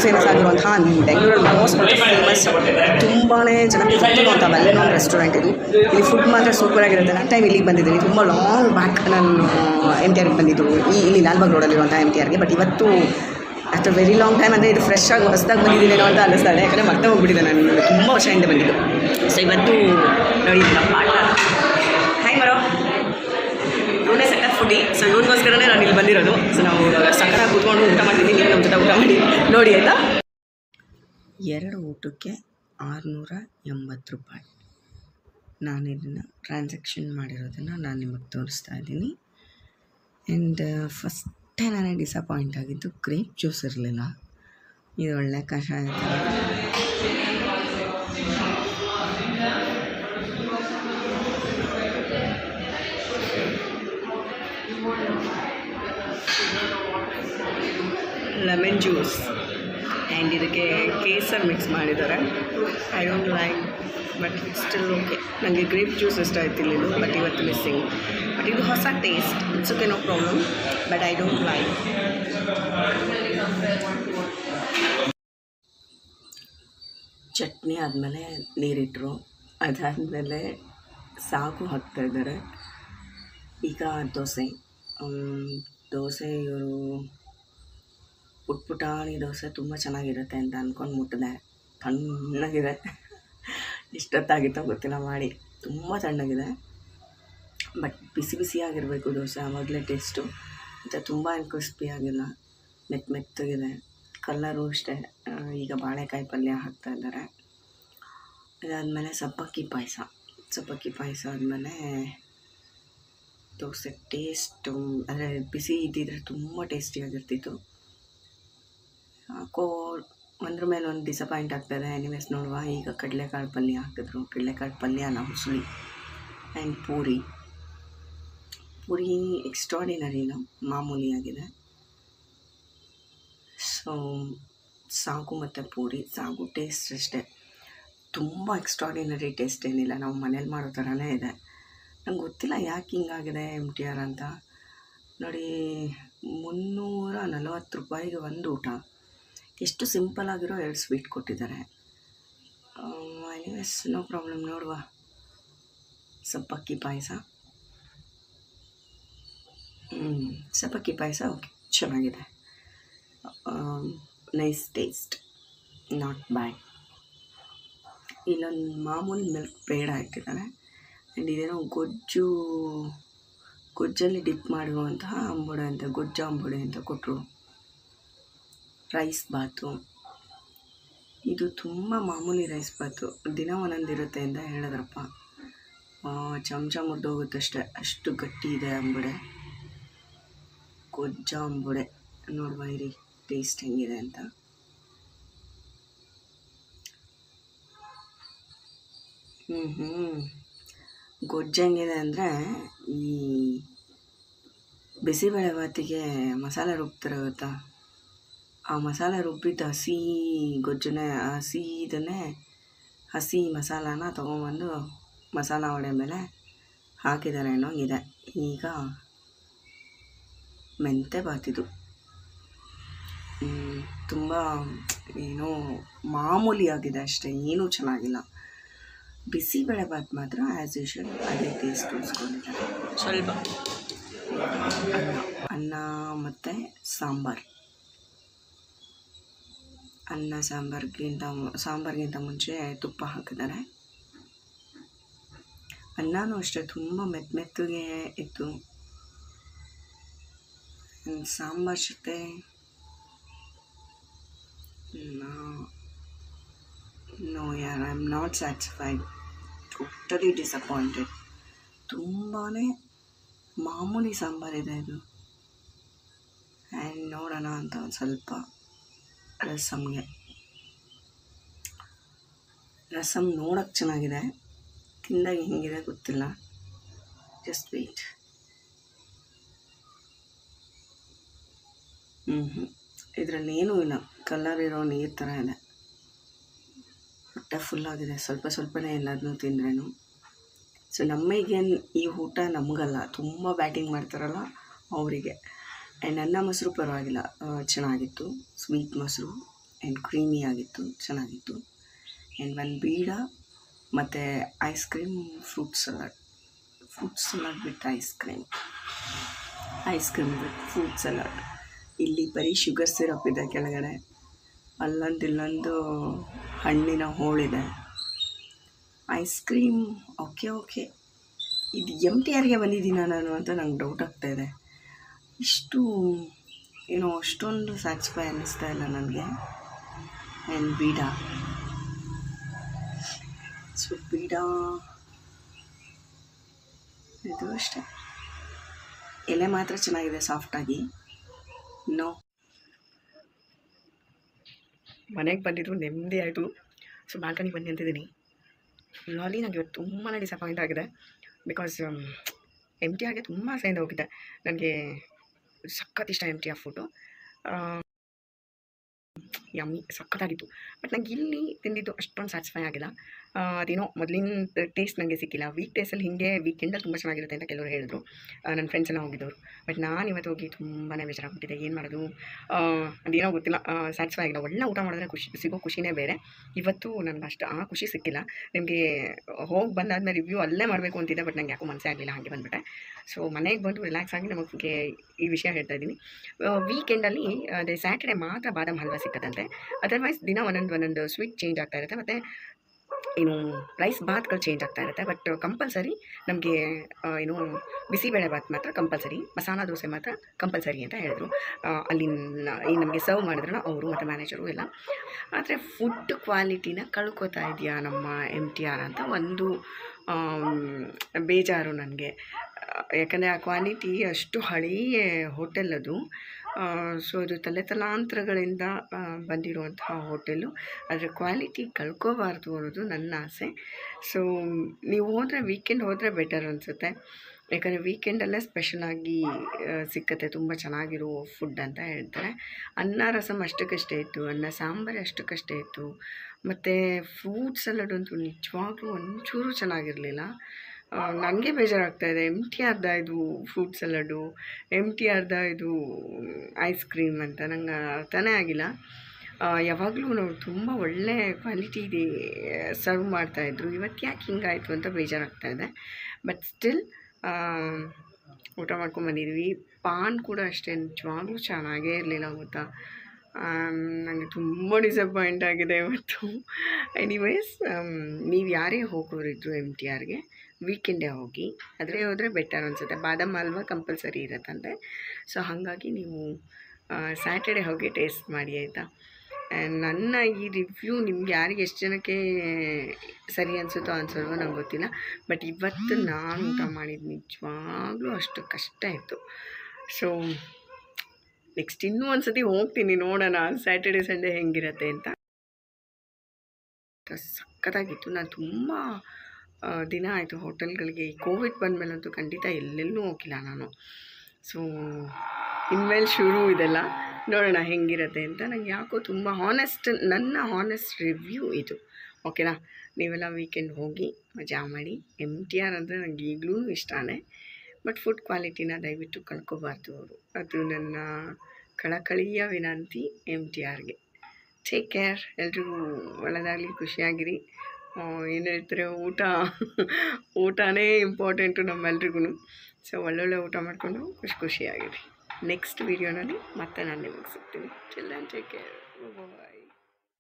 famous ಆಗಿರುವಂತಹ ಬೆಂಗಳೂರಲ್ಲಿ most famous ತುಂಬಾ ಜನ ಅಂತ ಮಲ್ಲೆನೋನ್ ರೆಸ್ಟೋರೆಂಟ್ ಇದು ಇಲ್ಲಿ ಫುಡ್ ಮಾತ್ರ ಸೂಪರ್ ಆಗಿರುತ್ತೆ ನಾನು ಟೈಮ್ ಇಲ್ಲಿಗೆ ಬಂದಿದ್ದೀನಿ ತುಂಬ ಲಾಂಗ್ ಬ್ಯಾಕ್ ನಾನು ಎಮ್ ಟಿ ಆರ್ಗೆ ಬಂದಿದ್ದು ಈ ಇಲ್ಲಿ ಲಾಲ್ಬಾಗ್ ರೋಡಲ್ಲಿರುವಂಥ ಎಮ್ ಟಿ ಆರ್ಗೆ ಬಟ್ ಇವತ್ತು ಆಫ್ಟರ್ ವೆರಿ ಲಾಂಗ್ ಟೈಮ್ ಅಂದರೆ ಇದು ಫ್ರೆಶ್ ಆಗಿ ಹೊಸದಾಗಿ ಬಂದಿದ್ದೀನೇನೋ ಅಂತ ಅನ್ನಿಸ್ತಾ ಇದೆ ಯಾಕಂದರೆ ಮತ್ತೆ ಹೋಗ್ಬಿಟ್ಟಿದೆ ನಾನು ತುಂಬ ವರ್ಷದಿಂದ ಬಂದಿದ್ದು ಸೊ ಇವತ್ತು ನೋಡಿ ಇದು ನಮ್ಮ ಪಾರ್ಟ್ನರ್ ಹಾಯ್ ಮರೋ ಇವನೇ ಸಖತ್ ಫುಡಿ ಸೊ ಇವನಿಗೋಸ್ಕರನೇ ನಾನು ಇಲ್ಲಿ ಬಂದಿರೋದು ಸೊ ನಾವು ಇವಾಗ ಸಖತ್ತಾಗಿ ಕೂತ್ಕೊಂಡು ಊಟ ಮಾಡ್ತಿದ್ದೀನಿ ನೀವು ನಮ್ಮ ಜೊತೆ ಊಟ ಮಾಡಿ ನೋಡಿ ಆಯಿತಾ ಎರಡು ಊಟಕ್ಕೆ ಆರುನೂರ ಎಂಬತ್ತು ರೂಪಾಯಿ ನಾನು ಇದನ್ನು ಟ್ರಾನ್ಸಾಕ್ಷನ್ ಮಾಡಿರೋದನ್ನು ನಾನು ನಿಮಗೆ ತೋರಿಸ್ತಾ ಇದ್ದೀನಿ ಆ್ಯಂಡ್ ಫಸ್ಟೇ ನನಗೆ ಡಿಸಪಾಯಿಂಟ್ ಆಗಿದ್ದು ಗ್ರೇಪ್ ಜ್ಯೂಸ್ ಇರಲಿಲ್ಲ ಇದು ಒಳ್ಳೆ ಕಷಾಯ ಥರ ಲೆಮನ್ ಜ್ಯೂಸ್ ಆ್ಯಂಡ್ ಇದಕ್ಕೆ ಕೇಸರ್ ಮಿಕ್ಸ್ ಮಾಡಿದ್ದಾರೆ I don't like but still okay ನನಗೆ ಗ್ರೇಪ್ ಜ್ಯೂಸ್ ಇಷ್ಟ ಆಯ್ತು ಇದು ಬಟ್ ಇವತ್ತು ಮಿಸ್ಸಿಂಗ್ ಬಟ್ ಇದು ಹೊಸ taste it's okay no problem but I don't like chutney ಆದಮೇಲೆ ನೀರಿಟ್ಟರು ಅದಾದಮೇಲೆ ಸಾಕು ಹಾಕ್ತಾ ಇದ್ದಾರೆ ಈಗ ದೋಸೆ ಆಮ್, ದೋಸೆ ಇವರು ಪುಟ್ ಪುಟಾಣಿ ದೋಸೆ ತುಂಬ ಚೆನ್ನಾಗಿರುತ್ತೆ ಅಂತ ಅಂದ್ಕೊಂಡು ಮುಟ್ಟಿದೆ ತಣ್ಣಗಿದೆ ಎಷ್ಟೊತ್ತಾಗಿತ್ತೋ ಗೊತ್ತಿಲ್ಲ ಮಾಡಿ ತುಂಬ ತಣ್ಣಗಿದೆ ಬಟ್ ಬಿಸಿ ಬಿಸಿಯಾಗಿರಬೇಕು ದೋಸೆ ಆವಾಗಲೇ ಟೇಸ್ಟು ಮತ್ತು ತುಂಬ ಏನು ಕ್ರಿಸ್ಪಿ ಆಗಿಲ್ಲ ಮೆತ್ತ ಮೆತ್ತಗಿದೆ ಕಲ್ಲರು ಅಷ್ಟೇ ಆ, ಈಗ ಬಾಳೆಕಾಯಿ ಪಲ್ಯ ಹಾಕ್ತಾ ಇದ್ದಾರೆ ಅದಾದಮೇಲೆ ಸಬ್ಬಕ್ಕಿ ಪಾಯಸ ಸಬ್ಬಕ್ಕಿ ಪಾಯಸ ಆದಮೇಲೆ ದೋಸೆ ಟೇಸ್ಟು ಅಂದರೆ ಬಿಸಿ ಇದ್ದಿದ್ರೆ ತುಂಬ ಟೇಸ್ಟಿಯಾಗಿರ್ತಿತ್ತು ಯಾಕೋ ಒಂದ್ರ ಮೇಲೆ ಒಂದು ಡಿಸಪಾಯಿಂಟ್ ಆಗ್ತದೆ ಎನಿವೇಸ್ ನೋಡುವ ಈಗ ಕಡಲೆಕಾಳು ಪಲ್ಯ ಹಾಕಿದ್ರು ಕಡಲೆಕಾಳು ಪಲ್ಯನ ಹುಸುಳಿ ಆ್ಯಂಡ್ ಪೂರಿ ಪೂರಿ ಎಕ್ಸ್ಟ್ರಾಡಿನರಿನ ಮಾಮೂಲಿಯಾಗಿದೆ ಸೊ ಸಾಗು ಮತ್ತು ಪೂರಿ ಸಾಗು ಟೇಸ್ಟ್ ಅಷ್ಟೇ ತುಂಬ ಎಕ್ಸ್ಟ್ರಾಡಿನರಿ ಟೇಸ್ಟ್ ಏನಿಲ್ಲ ನಾವು ಮನೇಲಿ ಮಾಡೋ ಥರನೇ ಇದೆ ನಂಗೆ ಗೊತ್ತಿಲ್ಲ ಯಾಕೆ ಹಿಂಗಾಗಿದೆ ಎಮ್ ಟಿ ಆರ್ ಅಂತ ನೋಡಿ ಮುನ್ನೂರ ನಲವತ್ತು ರೂಪಾಯಿಗೆ ಒಂದು ಊಟ ಎಷ್ಟು ಸಿಂಪಲ್ ಆಗಿರೋ ಎರಡು ಸ್ವೀಟ್ ಕೊಟ್ಟಿದ್ದಾರೆ ಎನಿವೇಸ್ ನೋ ಪ್ರಾಬ್ಲಮ್ ನೋಡುವ ಸಬ್ಬಕ್ಕಿ ಪಾಯಸ ಹ್ಞೂ ಸಬ್ಬಕ್ಕಿ ಪಾಯಸ ಓಕೆ ಚೆನ್ನಾಗಿದೆ ನೈಸ್ ಟೇಸ್ಟ್ ನಾಟ್ ಬ್ಯಾಡ್ ಇಲ್ಲೊಂದು ಮಾಮೂಲಿ ಮಿಲ್ಕ್ ಪೇಡ ಇಟ್ಟಿದ್ದಾರೆ ಆ್ಯಂಡ್ ಇದೇನೋ ಗೊಜ್ಜು ಗೊಜ್ಜಲ್ಲಿ ಡಿಪ್ ಮಾಡುವಂತಹ ಅಂಬುಡೆ ಅಂತ ಗೊಜ್ಜು ಅಂಬುಡೆ ಅಂತ ಕೊಟ್ಟರು ರೈಸ್ ಬಾತು ಇದು ತುಂಬ ಮಾಮೂಲಿ ರೈಸ್ ಬಾತು ದಿನ ಒಂದೊಂದು ಇರುತ್ತೆ ಅಂತ ಹೇಳಿದ್ರಪ್ಪ ಆ, ಚಮಚ ಮುರಿದೋಗುತ್ತಷ್ಟೆ ಅಷ್ಟು ಗಟ್ಟಿ ಇದೆ ಅಂಬುಡೆ ಗೊಜ್ಜ ಅಂಬುಡೆ ನೋಡುವ ಇರಿ ಟೇಸ್ಟ್ ಹೆಂಗಿದೆ ಅಂತ ಹ್ಞೂ ಹ್ಞೂ ಗೊಜ್ಜು ಹೆಂಗಿದೆ ಅಂದರೆ ಈ ಬಿಸಿಬೇಳೆ ಭಾತಿಗೆ ಮಸಾಲೆ ರುಬ್ತಾರೆ ಗೊತ್ತಾ ಆ ಮಸಾಲೆ ರುಬ್ಬಿದ ಹಸಿ ಗೊಜ್ಜನ್ನೇ ಹಸಿ ಇದನ್ನೇ ಹಸಿ ಮಸಾಲಾನ ತೊಗೊಂಬಂದು ಮಸಾಲ ವಡೆ ಮೇಲೆ ಹಾಕಿದ್ದಾರೆ ಅನ್ನೋಂಗಿದೆ ಈಗ ಮೆಂತೆ ಬಾತಿದು ತುಂಬ ಏನೋ ಮಾಮೂಲಿಯಾಗಿದೆ ಅಷ್ಟೇ ಏನೂ ಚೆನ್ನಾಗಿಲ್ಲ ಬಿಸಿಬೇಳೆ ಭಾತ್ ಮಾತ್ರ ಆ್ಯಸ್ ಯೂಶುವಲ್ ಅದೇ ಟೇಸ್ಟ್ ಉಳಿಸ್ಕೊಂಡಿದ್ದಾರೆ ಸ್ವಲ್ಪ ಅನ್ನ ಅನ್ನ ಮತ್ತು ಸಾಂಬಾರು ಅನ್ನ ಸಾಂಬಾರ್ಗಿಂತ ಸಾಂಬಾರ್ಗಿಂತ ಮುಂಚೆ ತುಪ್ಪ ಹಾಕಿದ್ದಾರೆ ಅನ್ನನೂ ಅಷ್ಟೇ ತುಂಬ ಮೆತ್ತ ಮೆತ್ತಗೆ ಇತ್ತು ಸಾಂಬಾರ್ ಜೊತೆ ನೋ ಯಾರ್ I am not satisfied totally disappointed ತುಂಬಾ ಮಾಮೂಲಿ ಸಾಂಬಾರಿದೆ ಇದು ಆ್ಯಂಡ್ ನೋಡೋಣ ಅಂತ ಒಂದು ಸ್ವಲ್ಪ ರಸಮ್ಗೆ ರಸಮ್ ನೋಡೋಕ್ಕೆ ಚೆನ್ನಾಗಿದೆ ತಿಂದಾಗ ಹೆಂಗಿದೆ ಗೊತ್ತಿಲ್ಲ ಜಸ್ಟ್ ವೇಟ್ ಹ್ಞೂ ಹ್ಞೂ ಇದರಲ್ಲಿ ಏನೂ ಇಲ್ಲ ಕಲರ್ ಇರೋ ನೀರು ಥರ ಇದೆ ಹೊಟ್ಟೆ ಫುಲ್ಲಾಗಿದೆ ಸ್ವಲ್ಪ ಸ್ವಲ್ಪನೇ ಎಲ್ಲದನ್ನೂ ತಿಂದ್ರೇನು ಸೊ ನಮಗೇನು ಈ ಊಟ ನಮಗಲ್ಲ ತುಂಬ ಬ್ಯಾಟಿಂಗ್ ಮಾಡ್ತಾರಲ್ಲ ಅವರಿಗೆ ಆ್ಯಂಡ್ ಅನ್ನ ಮೊಸರು ಪರವಾಗಿಲ್ಲ ಆ, ಚೆನ್ನಾಗಿತ್ತು ಸ್ವೀಟ್ ಮೊಸರು ಆ್ಯಂಡ್ ಕ್ರೀಮಿ ಆಗಿತ್ತು ಚೆನ್ನಾಗಿತ್ತು ಆ್ಯಂಡ್ ಒಂದು ಬೀಡ ಮತ್ತು ice cream fruit salad fruit salad with ice cream ice cream with fruit salad ಇಲ್ಲಿ ಬರೀ ಶುಗರ್ ಸಿರಪ್ ಇದೆ ಕೆಳಗಡೆ ಅಲ್ಲೊಂದು ಇಲ್ಲೊಂದು ಹಣ್ಣಿನ ಹೋಳಿದೆ ಐಸ್ ಕ್ರೀಮ್ ಓಕೆ ಓಕೆ ಇದು ಎಮ್ ಟಿ ಆರ್ಗೆ ಬಂದಿದ್ದೀನ ನಾನು ಅಂತ ನಂಗೆ ಡೌಟ್ ಆಗ್ತಾ ಇದೆ ಇಷ್ಟು ಏನೋ ಅಷ್ಟೊಂದು ಸ್ಯಾಟಿಸ್ಫೈ ಅನ್ನಿಸ್ತಾ ಇಲ್ಲ ನನಗೆ ಆ್ಯಂಡ್ ಬೀಡ ಸೊ ಬೀಡ ಇದು ಅಷ್ಟೇ ಎಲೆ ಮಾತ್ರ ಚೆನ್ನಾಗಿದೆ ಸಾಫ್ಟಾಗಿ ನೋ ಮನೆಗೆ ಬಂದಿದ್ದು ನೆಮ್ಮದಿ ಆಯಿತು ಸೊ ಬಾಲ್ಕನಿಗೆ ಬನ್ನಿ ಅಂತಿದ್ದೀನಿ ಲಾಲಿ ನನಗೆ ಇವತ್ತು ತುಂಬಾ ಡಿಸಪಾಯಿಂಟ್ ಆಗಿದೆ ಬಿಕಾಸ್ ಎಮ್ ಟಿ ಆರ್ಗೆ ತುಂಬ ಆಸೆಯಿಂದ ಹೋಗಿದ್ದೆ ನನಗೆ ಸಖತ್ ಇಷ್ಟ M T R food yummy ಸಖತ್ತಾಗಿತ್ತು ಬಟ್ ನಂಗೆ ಇಲ್ಲಿ ತಿಂದಿದ್ದು ಅಷ್ಟೊಂದು ಸ್ಯಾಟಿಸ್ಫೈ ಆಗಿಲ್ಲ ಆ, ಅದೇನೋ ಮೊದಲಿನ ಟೇಸ್ಟ್ ನನಗೆ ಸಿಕ್ಕಿಲ್ಲ ವೀಕ್ ಡೇಸಲ್ಲಿ ಹಿಂಗೆ ವೀಕೆಂಡಲ್ಲಿ ತುಂಬ ಚೆನ್ನಾಗಿರುತ್ತೆ ಅಂತ ಕೆಲವರು ಹೇಳಿದ್ರು ಆ, ನನ್ನ ಫ್ರೆಂಡ್ಸ್ ಎಲ್ಲ ಹೋಗಿದ್ದವರು ಬಟ್ ನಾನು ಇವತ್ತು ಹೋಗಿ ತುಂಬಾ ಬೇಜಾರಾಗ್ಬಿಟ್ಟಿದೆ ಏನು ಮಾಡೋದು ಆ, ಅದೇನೋ ಗೊತ್ತಿಲ್ಲ ಸ್ಯಾಟಿಸ್ಫೈ ಆಗಿಲ್ಲ ಒಳ್ಳೆ ಊಟ ಮಾಡಿದ್ರೆ ಖುಷಿ ಸಿಗೋ ಖುಷಿನೇ ಬೇರೆ ಇವತ್ತು ನನಗೆ ಅಷ್ಟು ಆ ಖುಷಿ ಸಿಕ್ಕಿಲ್ಲ ನಿಮಗೆ ಹೋಗಿ ಬಂದಾದ್ಮೇಲೆ ರಿವ್ಯೂ ಅಲ್ಲೇ ಮಾಡಬೇಕು ಅಂತಿದ್ದೆ ಬಟ್ ನಂಗೆ ಯಾಕೋ ಮನಸ್ಸೇ ಆಗಲಿಲ್ಲ ಹಾಗೆ ಬಂದುಬಿಟ್ಟೆ ಸೊ ಮನೆಗೆ ಬಂದು ರಿಲ್ಯಾಕ್ಸ್ ಆಗಿ ನಮಗೆ ಈ ವಿಷಯ ಹೇಳ್ತಾ ಇದ್ದೀನಿ ವೀಕೆಂಡಲ್ಲಿ ಅದೇ ಸ್ಯಾಟರ್ಡೆ ಮಾತ್ರ ಬಾದಾಮ್ ಹಲ್ವಾ ಸಿಕ್ಕತ್ತಂತೆ ಅದರ್ವೈಸ್ ದಿನ ಒಂದೊಂದು ಒಂದೊಂದು ಸ್ವೀಟ್ ಚೇಂಜ್ ಆಗ್ತಾ ಇರುತ್ತೆ ಮತ್ತು ಏನು ರೈಸ್ ಬಾತ್ಗಳು ಚೇಂಜ್ ಆಗ್ತಾ ಇರುತ್ತೆ ಬಟ್ ಕಂಪಲ್ಸರಿ ನಮಗೆ ಏನು ಬಿಸಿಬೇಳೆ ಬಾತ್ ಮಾತ್ರ ಕಂಪಲ್ಸರಿ ಮಸಾಲ ದೋಸೆ ಮಾತ್ರ ಕಂಪಲ್ಸರಿ ಅಂತ ಹೇಳಿದ್ರು ಆ, ಅಲ್ಲಿ ಈ ನಮಗೆ ಸರ್ವ್ ಮಾಡಿದ್ರಲ್ಲ ಅವರು ಮತ್ತು ಮ್ಯಾನೇಜರು ಎಲ್ಲ ಆದರೆ ಫುಡ್ ಕ್ವಾಲಿಟಿನ ಕಳ್ಕೊತಾ ಇದೆಯಾ ನಮ್ಮ ಎಮ್ ಟಿ ಆರ್ ಅಂತ ಒಂದು ಆಮ್, ಬೇಜಾರು ನನಗೆ ಯಾಕಂದರೆ ಆ ಕ್ವಾಲಿಟಿ ಅಷ್ಟು ಹಳೆಯ ಹೋಟೆಲ್ ಅದು ಸೊ ಅದು ತಲೆ ತಲಾಂತರಗಳಿಂದ ಆ, ಬಂದಿರುವಂತಹ ಹೋಟೆಲು ಅದರ ಕ್ವಾಲಿಟಿ ಕಳ್ಕೋಬಾರ್ದು ಅನ್ನೋದು ನನ್ನ ಆಸೆ ಸೊ ನೀವು ಹೋದರೆ ವೀಕೆಂಡ್ ಹೋದರೆ ಬೆಟರ್ ಅನಿಸುತ್ತೆ ಯಾಕಂದರೆ ವೀಕೆಂಡಲ್ಲೇ ಸ್ಪೆಷಲಾಗಿ ಸಿಕ್ಕತ್ತೆ ತುಂಬ ಚೆನ್ನಾಗಿರೋ ಫುಡ್ ಅಂತ ಹೇಳ್ತಾರೆ ಅನ್ನ ರಸಮ್ ಅಷ್ಟಕ್ಕಷ್ಟೇ ಇತ್ತು ಅನ್ನ ಸಾಂಬಾರು ಅಷ್ಟಕ್ಕಷ್ಟೇ ಇತ್ತು ಮತ್ತು ಫ್ರೂಟ್ ಸಲಾಡ್ ಅಂತೂ ನಿಜವಾಗ್ಲೂ ಒಂಚೂರು ಚೆನ್ನಾಗಿರಲಿಲ್ಲ ನನಗೆ ಬೇಜಾರಾಗ್ತಾ ಇದೆ ಎಮ್ ಟಿ ಆರ್ದ ಇದು ಫ್ರೂಟ್ ಸಲಾಡು ಎಮ್ ಟಿ ಆರ್ದ ಇದು ಐಸ್ ಕ್ರೀಮ್ ಅಂತ ನಂಗೆ ಅರ್ಥನೇ ಆಗಿಲ್ಲ ಯಾವಾಗಲೂ ನಾವು ತುಂಬ ಒಳ್ಳೆ ಕ್ವಾಲಿಟಿ ಇದೆ ಸರ್ವ್ ಮಾಡ್ತಾಯಿದ್ರು ಇವತ್ತು ಯಾಕೆ ಹಿಂಗಾಯಿತು ಅಂತ ಬೇಜಾರಾಗ್ತಾ ಇದೆ ಬಟ್ ಸ್ಟಿಲ್ ಊಟ ಮಾಡ್ಕೊಂಬಂದಿದ್ವಿ ಪಾನ್ ಕೂಡ ಅಷ್ಟೇ ನಿಜವಾಗ್ಲೂ ಚೆನ್ನಾಗೇ ಇರಲಿಲ್ಲ ಗೊತ್ತಾ ನನಗೆ ತುಂಬ ಡಿಸಪಾಯಿಂಟ್ ಆಗಿದೆ ಇವತ್ತು ಎನಿವೇಸ್ ನೀವು ಯಾರೇ ಹೋಗೋರಿದ್ರು ಎಮ್ ಟಿ ಆರ್ಗೆ ವೀಕೆಂಡೇ ಹೋಗಿ ಆದರೆ ಹೋದರೆ ಬೆಟರ್ ಅನಿಸುತ್ತೆ ಬಾದಾಮ್ ಹಲ್ವಾ ಕಂಪಲ್ಸರಿ ಇರುತ್ತಂತೆ ಸೊ ಹಾಗಾಗಿ ನೀವು ಸ್ಯಾಟರ್ಡೆ ಹೋಗಿ ಟೇಸ್ಟ್ ಮಾಡಿ ಆಯಿತಾ ನನ್ನ ಈ ರಿವ್ಯೂ ನಿಮ್ಗೆ ಯಾರಿಗೆ ಎಷ್ಟು ಜನಕ್ಕೆ ಸರಿ ಅನಿಸುತ್ತೋ ಅನ್ಸಲ್ವೋ ನಂಗೆ ಗೊತ್ತಿಲ್ಲ ಬಟ್ ಇವತ್ತು ನಾನು ಊಟ ಮಾಡಿದ್ದು ನಿಜವಾಗ್ಲೂ ಅಷ್ಟು ಕಷ್ಟ ಇತ್ತು ಸೊ ನೆಕ್ಸ್ಟ್ ಇನ್ನೂ ಒಂದು ಸತಿ ಹೋಗ್ತೀನಿ ನೋಡೋಣ ಸ್ಯಾಟರ್ಡೆ ಸಂಡೇ ಹೆಂಗಿರತ್ತೆ ಅಂತ ಸಖತ್ತಾಗಿತ್ತು ನಾನು ತುಂಬ ಆ, ದಿನ ಆಯಿತು ಹೋಟೆಲ್ಗಳಿಗೆ ಈ ಕೋವಿಡ್ ಬಂದಮೇಲಂತೂ ಖಂಡಿತ ಎಲ್ಲೆಲ್ಲೂ ಹೋಗಿಲ್ಲ ನಾನು ಸೊ ಇನ್ಮೇಲೆ ಶುರು ಇದೆಲ್ಲ ನೋಡೋಣ ಹೆಂಗಿರತ್ತೆ ಅಂತ ನಂಗೆ ಯಾಕೋ ತುಂಬ ಹಾನೆಸ್ಟ್ ನನ್ನ ಹಾನೆಸ್ಟ್ ರಿವ್ಯೂ ಇದು ಓಕೆನಾ ನೀವೆಲ್ಲ ವೀಕೆಂಡ್ ಹೋಗಿ ಮಜಾ ಮಾಡಿ ಎಮ್ ಟಿ ಆರ್ ಅಂದರೆ ನನಗೆ ಈಗಲೂ ಇಷ್ಟನೇ ಬಟ್ ಫುಡ್ ಕ್ವಾಲಿಟಿನ ದಯವಿಟ್ಟು ಕಳ್ಕೊಬಾರ್ದು ಅವರು ಅದು ನನ್ನ ಕಳಕಳಿಯ ವಿನಂತಿ ಎಮ್ ಟಿ ಆರ್ಗೆ ಟೇಕ್ ಕೇರ್ ಎಲ್ರಿಗೂ ಒಳ್ಳೆಯದಾಗಲಿ ಖುಷಿಯಾಗಿರಿ ಏನು ಹೇಳ್ತಾರೆ ಊಟ ಊಟನೇ ಇಂಪಾರ್ಟೆಂಟು ನಮ್ಮೆಲ್ರಿಗೂ ಸೊ ಒಳ್ಳೊಳ್ಳೆ ಊಟ ಮಾಡಿಕೊಂಡು ಖುಷಿ ಖುಷಿಯಾಗಿರಿ ನೆಕ್ಸ್ಟ್ ವೀಡಿಯೋನಲ್ಲಿ ಮತ್ತೆ ನಾನು ನಿಮಗೆ ಸಿಗ್ತೀನಿ chill and take care bye